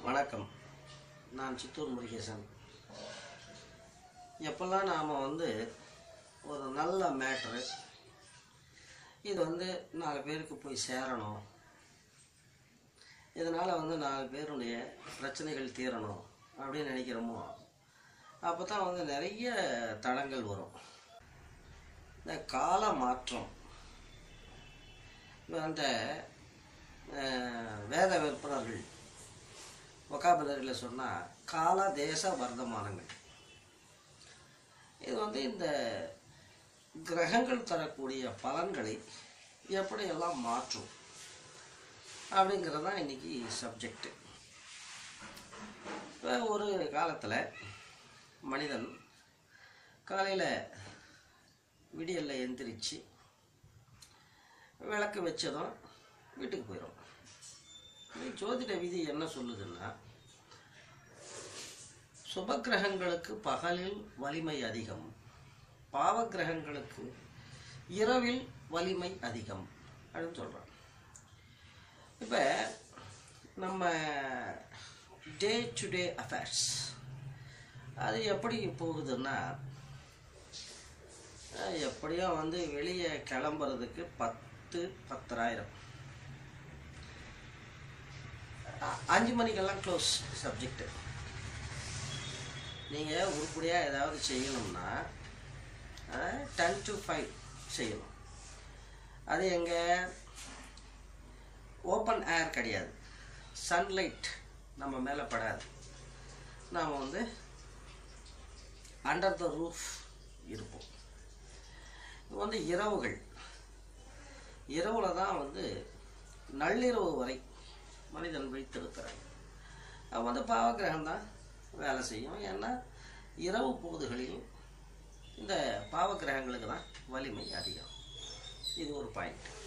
வணக்கம் நான் சித்தூர் முருகேசன் எப்பெல்லாம் நாம் வந்து ஒரு நல்ல மேட்ரு இது வந்து நாலு பேருக்கு போய் சேரணும் இதனால் வந்து நாலு பேருடைய பிரச்சனைகள் தீரணும் அப்படின்னு நினைக்கிறோமோ அப்போ தான் வந்து நிறைய தடங்கள் வரும் இந்த கால மாற்றம் இப்ப அந்த அஹ், வேத விற்பனர்கள் ஒகாபுலரியில் சொன்னால் கால தேச வர்த்தமானங்கள் இது வந்து இந்த கிரகங்கள் தரக்கூடிய பலன்களை எப்படியெல்லாம் மாற்றும் அப்படிங்கிறது தான் இன்றைக்கி சப்ஜெக்டு இப்போ ஒரு காலத்தில் மனிதன் காலையில் விடியல்ல எந்திரிச்சு விளக்கு வச்சதும் வீட்டுக்கு போயிடும் இந்த ஜோதிட விதி என்ன சொல்லுதுன்னா சுபக்கிரகங்களுக்கு பகலில் வலிமை அதிகம் பாவக்கிரகங்களுக்கு இரவில் வலிமை அதிகம் அப்படின்னு சொல்கிறான் இப்போ நம்ம டே டு டே அஃபேர்ஸ் அது எப்படி போகுதுன்னா அஹ், எப்படியும் வந்து வெளியே கிளம்புறதுக்கு பத்து பத்தராயிரம் அ- அஞ்சு மணிக்கெல்லாம் க்ளோஸ் சப்ஜெக்ட்டு நீங்கள் உருப்படியாக ஏதாவது செய்யணும்னா டென் டு ஃபைவ் செய்யணும் அது எங்கே ஓப்பன் ஏர் கிடையாது சன்லைட் நம்ம மேலே படாது நாம் வந்து அண்டர் த ரூஃப் இருப்போம் இது வந்து இரவுகள் இரவுல தான் வந்து நள்ளிரவு வரை மனிதன் வைத்திருக்கிறான் அவன் வந்து பாவக்கிரகம் தான் வேலை செய்யும் ஏன்னா இரவு பொழுதுகளில் இந்த பாவக்கிரகங்களுக்கு தான் வலிமை அதிகம் இது ஒரு பாயிண்ட்